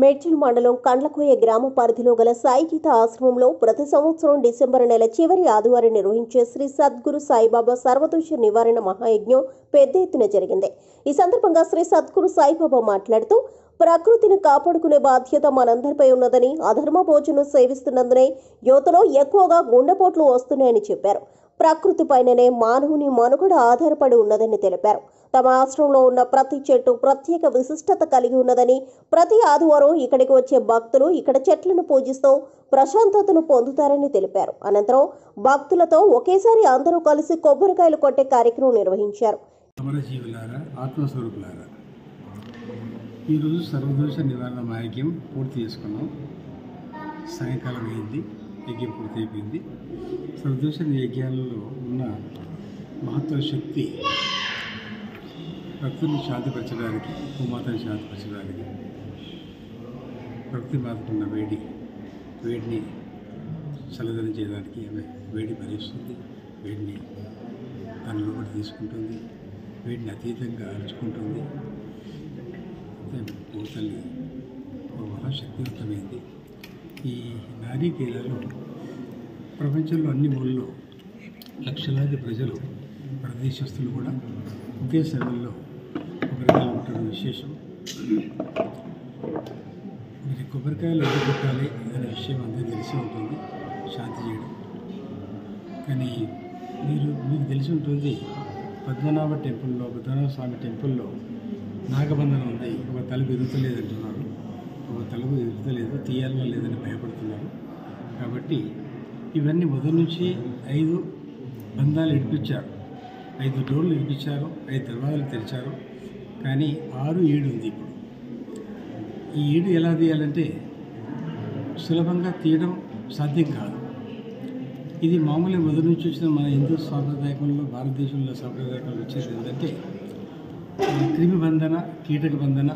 మేడ్చల్ మండలం కండ్లకోయ గ్రామ పరిధిలో గల సాయిగీత ఆశ్రమంలో ప్రతి సంవత్సరం డిసెంబర్ నెల చివరి ఆదివారం నిర్వహించే శ్రీ సద్గురు సాయిబాబా సర్వదోష నివారణ మహాయజ్ఞం పెద్ద ఎత్తున జరిగింది ఈ సందర్భంగా శ్రీ సద్గురు సాయిబాబా మాట్లాడుతూ ప్రకృతిని కాపాడుకునే బాధ్యత మనందరిపై ఉన్నదని అధర్మ భోజనం సేవిస్తున్నందునే యువతలో ఎక్కువగా గుండెపోట్లు వస్తున్నాయని చెప్పారు ప్రకృతిపైననే మానవుని మనుగడ ఆధారపడి ఉన్నదని తెలిపారు తమ ఆశ్రమంలో ఉన్న ప్రతి చెట్టు ప్రత్యేక విశిష్టత కలిగి ఉన్నదని ప్రతి ఆదివారం ఇక్కడికి వచ్చే భక్తులు ఇక్కడ చెట్లను పూజిస్తూ ప్రశాంతతను పొందుతారని తెలిపారు అనంతరం భక్తులతో ఒకేసారి అందరూ కలిసి కొబ్బరికాయలు కొట్టే కార్యక్రమం నిర్వహించారు అమరజీవులారా ఆత్మస్వరూపులారా ఈరోజు సర్వదోష నివారణ మాయక్యం పూర్తి చేసుకున్నాం సాయంకాలం అయింది యజ్ఞం పూర్తి అయిపోయింది సర్వదోష యజ్ఞాలలో ఉన్న మహత్వ శక్తి భక్తుల్ని శాంతిపరచడానికి భూమాతను శాంతిపరచడానికి ప్రకృతి మాతకున్న వేడి వేడిని చల్లదనం చేయడానికి ఆమె వేడి భరిస్తుంది వేడిని తన లోపల తీసుకుంటుంది వీటిని అతీతంగా అరుచుకుంటుంది పూతల్లి ఒక మహాశక్తివంతమైంది ఈ నారీకేలలో ప్రపంచంలో అన్ని మూలలో లక్షలాది ప్రజలు ప్రదేశస్తులు కూడా ఒకే సమయంలో కొబ్బరికాయలు కొట్టడం విశేషం మరి కొబ్బరికాయలు ఎందుకు కొట్టాలి అనే విషయం అందరికీ తెలిసి ఉంటుంది శాంతి చేయడం కానీ మీరు మీకు తెలిసి ఉంటుంది పద్మనాభ టెంపుల్లో పద్మనాభ స్వామి టెంపుల్లో నాగబంధనం ఉంది ఒక తలుపు ఎదుగుతలేదు అంటున్నారు ఒక తలుపు ఎదుగుతలేదు తీయాలని లేదని భయపడుతున్నారు కాబట్టి ఇవన్నీ మొదటి నుంచి ఐదు బంధాలు ఇడిపించారు ఐదు డోర్లు ఇడిపించారు ఐదు దర్వాజాలు తెరిచారు కానీ ఆరు ఏడు ఉంది ఇప్పుడు ఈ ఏడు ఎలా తీయాలంటే సులభంగా తీయడం సాధ్యం కాదు ఇది మామూలుగా మొదటి నుంచి వచ్చిన మన హిందూ సాంప్రదాయకంలో భారతదేశంలో సాంప్రదాయకంలో వచ్చేది ఏంటంటే క్రిమి బంధన కీటక బంధన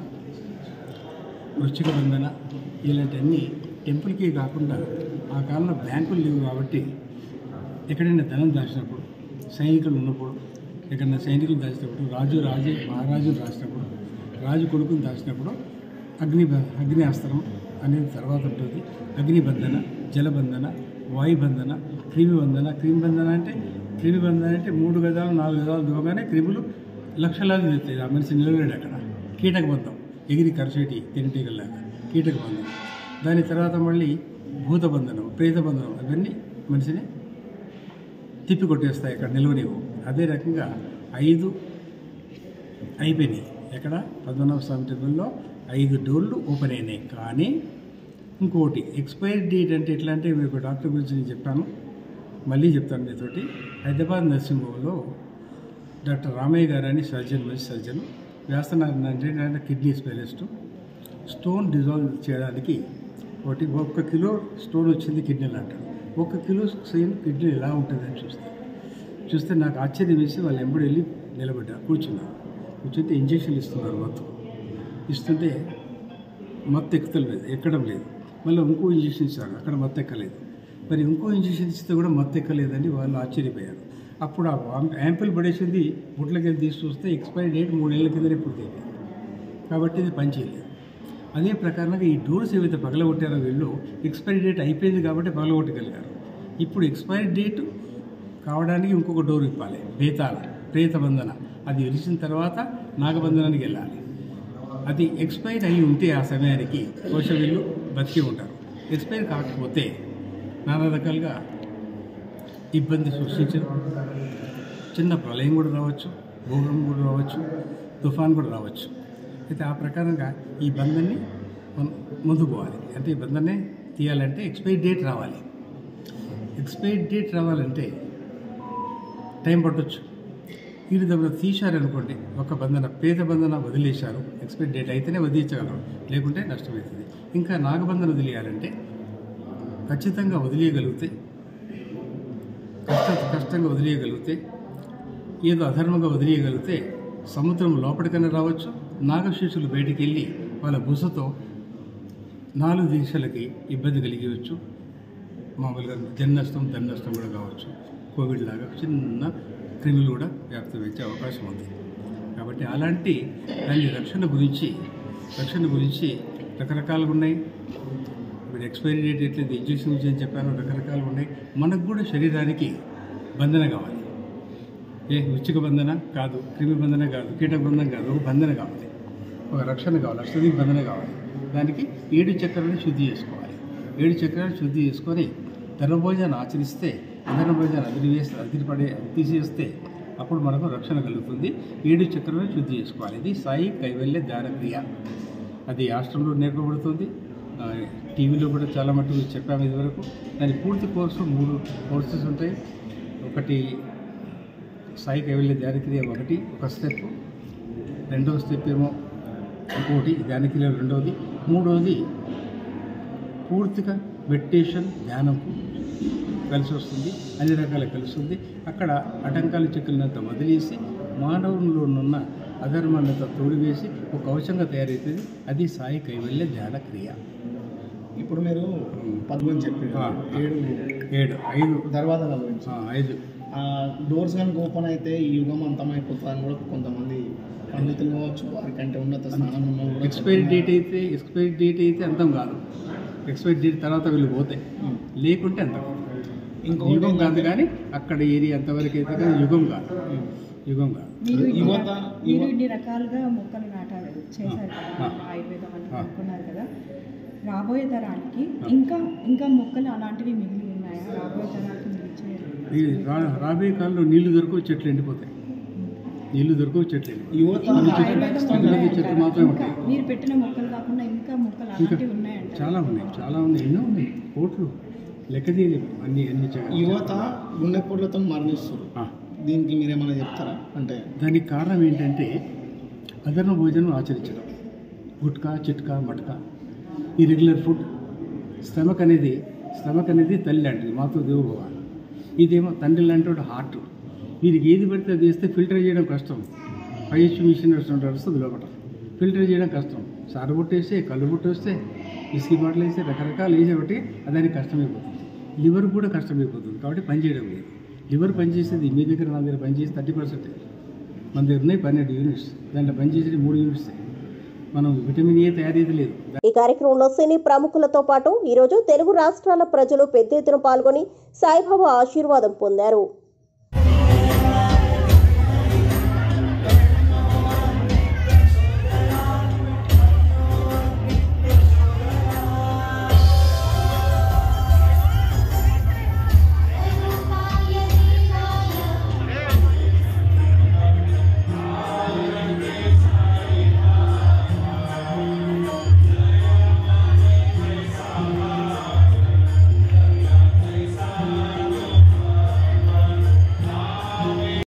వృశ్చిక బంధన ఇలాంటివన్నీ టెంపుల్కి కాకుండా ఆ కాలంలో బ్యాంకులు లేవు కాబట్టి ఎక్కడైనా ధనం దాచినప్పుడు సైనికులు ఉన్నప్పుడు ఎక్కడైనా సైనికులు దాచినప్పుడు రాజు రాజే మహారాజు రాసినప్పుడు రాజు కొడుకుని దాచినప్పుడు అగ్ని అగ్ని అస్త్రం అనేది తర్వాత ఉంటుంది అగ్నిబంధన జలబంధన వాయుబంధన క్రిమి బంధన క్రిమి బంధన అంటే క్రిమి బంధన అంటే మూడు గజాలు నాలుగు గజాలు దూరంగానే క్రిములు లక్షలాది తెస్తాయి ఆ మనిషి నిలబడాడు అక్కడ కీటక బంధం ఎగిరి కరచేటి తినటీగల్లాగా కీటక బంధం దాని తర్వాత మళ్ళీ భూత బంధనం ప్రేత బంధనం అవన్నీ మనిషిని తిప్పి కొట్టేస్తాయి అక్కడ నిలవనివ్వు అదే రకంగా ఐదు అయిపోయినాయి ఎక్కడ పద్మనాభ స్వామి టెంపుల్లో ఐదు డోర్లు ఓపెన్ అయినాయి కానీ ఇంకోటి ఎక్స్పైరీ డేట్ అంటే ఎట్లా అంటే మీకు డాక్టర్ గురించి నేను చెప్పాను మళ్ళీ చెప్తాను మీతోటి హైదరాబాద్ నర్సింగ్ హోమ్లో డాక్టర్ రామయ్య గారు అని సర్జన్ మంచి సర్జన్ వేస్తున్నారు అంటే ఆయన కిడ్నీ స్పెషలిస్టు స్టోన్ డిజాల్వ్ చేయడానికి ఒకటి ఒక్క కిలో స్టోన్ వచ్చింది కిడ్నీలు అంటారు ఒక కిలో సేమ్ కిడ్నీ ఎలా ఉంటుందని చూస్తే చూస్తే నాకు ఆశ్చర్యం వేసి వాళ్ళు ఎంబడి వెళ్ళి నిలబడ్డా కూర్చున్నారు కూర్చుంటే ఇంజక్షన్లు ఇస్తున్నారు మత్తు ఇస్తుంటే మత్తు ఎక్కుతలు లేదు ఎక్కడం లేదు మళ్ళీ ఇంకో ఇంజక్షన్ ఇచ్చారు అక్కడ మత్తు ఎక్కలేదు మరి ఇంకో ఇంజక్షన్ ఇస్తే కూడా మత్తు ఎక్కలేదని వాళ్ళు ఆశ్చర్యపోయారు అప్పుడు ఆ యాంపిల్ పడేసింది బుట్లకి తీసి చూస్తే ఎక్స్పైరీ డేట్ మూడేళ్ల కిందనే పూర్తయింది కాబట్టి ఇది పనిచేయలేదు అదే ప్రకారంగా ఈ డోర్స్ ఏవైతే పగలగొట్టారో వీళ్ళు ఎక్స్పైరీ డేట్ అయిపోయింది కాబట్టి పగలగొట్టగలిగారు ఇప్పుడు ఎక్స్పైరీ డేట్ కావడానికి ఇంకొక డోర్ ఇప్పాలి బేతాళ ప్రేత బంధన అది విరిచిన తర్వాత నాగబంధనానికి వెళ్ళాలి అది ఎక్స్పైర్ అయి ఉంటే ఆ సమయానికి బహుశా వీళ్ళు బతికి ఉంటారు ఎక్స్పైర్ కాకపోతే నానా రకాలుగా ఇబ్బంది సృష్టించడం చిన్న ప్రళయం కూడా రావచ్చు భూకంపం కూడా రావచ్చు తుఫాన్ కూడా రావచ్చు అయితే ఆ ప్రకారంగా ఈ బంధాన్ని మనం ముందుకు పోవాలి అంటే ఈ బంధాన్ని తీయాలంటే ఎక్స్పైరీ డేట్ రావాలి ఎక్స్పైరీ డేట్ రావాలంటే టైం పట్టొచ్చు వీళ్ళు దగ్గర తీశారనుకోండి ఒక బంధన పేద బంధన వదిలేశారు ఎక్స్పైరీ డేట్ అయితేనే వదిలించగలరు లేకుంటే నష్టమవుతుంది ఇంకా నాగబంధన వదిలేయాలంటే ఖచ్చితంగా వదిలేయగలిగితే కష్ట కష్టంగా వదిలేయగలిగితే ఏదో అధర్మంగా వదిలేయగలిగితే సముద్రం లోపలికైనా రావచ్చు నాగశిష్యులు బయటికి వెళ్ళి వాళ్ళ బుసతో నాలుగు దేశాలకి ఇబ్బంది కలిగవచ్చు మామూలుగా జన్ నష్టం ధన నష్టం కూడా కావచ్చు కోవిడ్ లాగా చిన్న క్రిములు కూడా వ్యాప్తమయ్యే అవకాశం ఉంది కాబట్టి అలాంటి దాని రక్షణ గురించి రక్షణ గురించి రకరకాలుగా ఉన్నాయి ఇప్పుడు ఎక్స్పైరీ డేట్ ఎట్లయితే ఇంజక్షన్ అని చెప్పానో రకరకాలుగా ఉన్నాయి మనకు కూడా శరీరానికి బంధన కావాలి ఏ ఉచ్చిక బంధన కాదు క్రిమి బంధన కాదు కీటక బంధన కాదు ఒక బంధన కావాలి ఒక రక్షణ కావాలి అష్టది బంధన కావాలి దానికి ఏడు చక్రాలను శుద్ధి చేసుకోవాలి ఏడు చక్రాలను శుద్ధి చేసుకొని ధర్మభోజనాన్ని ఆచరిస్తే అధర్మభోజనాన్ని అదిరివేసి అదిరిపడే తీసేస్తే అప్పుడు మనకు రక్షణ కలుగుతుంది ఏడు చక్రాలను శుద్ధి చేసుకోవాలి ఇది సాయి కైవల్య ధ్యాన క్రియ అది ఆశ్రమంలో నేర్పబడుతుంది ఆ, టీవీలో కూడా చాలా మటుకు చెప్పాము ఇదివరకు దాని పూర్తి కోర్సు మూడు కోర్సెస్ ఉంటాయి ఒకటి సాయి కైవల్య ధ్యానక్రియ ఒకటి ఒక స్టెప్ రెండవ స్టెప్ ఏమో ఇంకోటి ధ్యానక్రియ రెండవది మూడవది పూర్తిగా మెడిటేషన్ ధ్యానంకు కలిసి వస్తుంది అన్ని రకాల కలిసి ఉంది అక్కడ ఆటంకాల చిక్కులనంత వదిలేసి మానవుల్లో ఉన్న అధర్మాన్నంతా తోడివేసి ఒక కవచంగా తయారవుతుంది అది సాయి కైవల్య ధ్యాన క్రియ ఇప్పుడు మీరు పద్మని చెప్పారు ఆ. ఏడు ఏడు ఐదు దర్వాజాల గురించి ఆ, ఐదు ఆ డోర్స్ కనుక ఓపెన్ అయితే ఈ యుగం అంతమైపోతుందని కూడా కొంతమంది పండితులు కావచ్చు వారికంటే ఉన్నత స్థానం ఉన్న వాళ్ళు కూడా ఎక్స్పైరీ డేట్ అయితే ఎక్స్పైరీ డేట్ అయితే అంతం కాదు ఎక్స్పైరీ డేట్ తర్వాత వీళ్ళు పోతాయి ఉం. లేకుంటే అంతం ఇంకొకటి యుగం కాదు ఏంటంటే- కానీ అక్కడ ఏరియా అంతవరకు అయితే కానీ యుగం కాదు ఉం. యుగం కాదు మీరు ఇన్ని యువత ర- యువ మీరు ఇన్ని రకాలుగా మొక్కలు నాటారు చేశారు కదా ఆ. ఆయుర్వేదం అని ఆ. అనుకున్నారు కదా రాబోయే తరానికి ఆ. ఇంకా ఇంకా మొక్కలు అలాంటివి మిగిలి ఉన్నాయా రాబోయే తరానికి మిగిల్చే ఈ రా- రాబోయే కాలంలో నీళ్లు దొరకవు చెట్లు ఎండిపోతాయి నీళ్లు దొరకవు చెట్లు ఎండిపోతాయి యువత ఇంకా చెట్లు- ఆయుర్వేదం చెట్లు ఉన్నాయంటారా? చెట్లు మాత్రమే ఇంకా ఉంటాయి. మీరు పెట్టిన మొక్కలు కాకుండా ఇంకా మొక్కలు ఇంకా అలాంటివి ఉన్నాయంట చాలా ఉన్నాయి చాలా ఉన్నాయి ఎన్నో ఉన్నాయి కోట్లు లెక్క తీయలేము అన్ని అన్ని జగ- యువత గుండెపోట్లతో మరణిస్తారు ఆ. దీనికి మీరేమైనా చెప్తారా అంటే దానికి కారణం ఏంటంటే అదర్ణ భోజనం ఆచరించడం గుట్కా చిట్కా మటకా ఈ రెగ్యులర్ ఫుడ్ స్టమక్ అనేది స్టమక్ అనేది తల్లి లాంటిది మాతో దేవభవ ఇదేమో తండ్రి లాంటి వాడు హార్ట్ వీరికి ఏది పడితే అది వేస్తే ఫిల్టర్ చేయడం కష్టం పైహెచ్ మిషన్ వస్తుంది లోపల ఫిల్టర్ చేయడం కష్టం సారు బుట్టేస్తే కళ్ళు బుట్టేస్తే విస్కీ బాటిల్ వేస్తే రకరకాలు వేసేబట్టి దానికి కష్టమైపోతుంది లివర్ కూడా కష్టమైపోతుంది కాబట్టి పని చేయడం లేదు లివర్ పనిచేసేది మీ దగ్గర నా దగ్గర పనిచేసి థర్టీ పర్సెంట్ మన దగ్గర ఉన్నాయి పన్నెండు యూనిట్స్ దాంట్లో పనిచేసేది మూడు యూనిట్స్ మనం విటమిన్ ఏ తయారీ లేదు ఈ కార్యక్రమంలో సినీ ప్రముఖులతో పాటు ఈరోజు తెలుగు రాష్ట్రాల ప్రజలు పెద్ద ఎత్తున పాల్గొని సాయిబాబా ఆశీర్వాదం పొందారు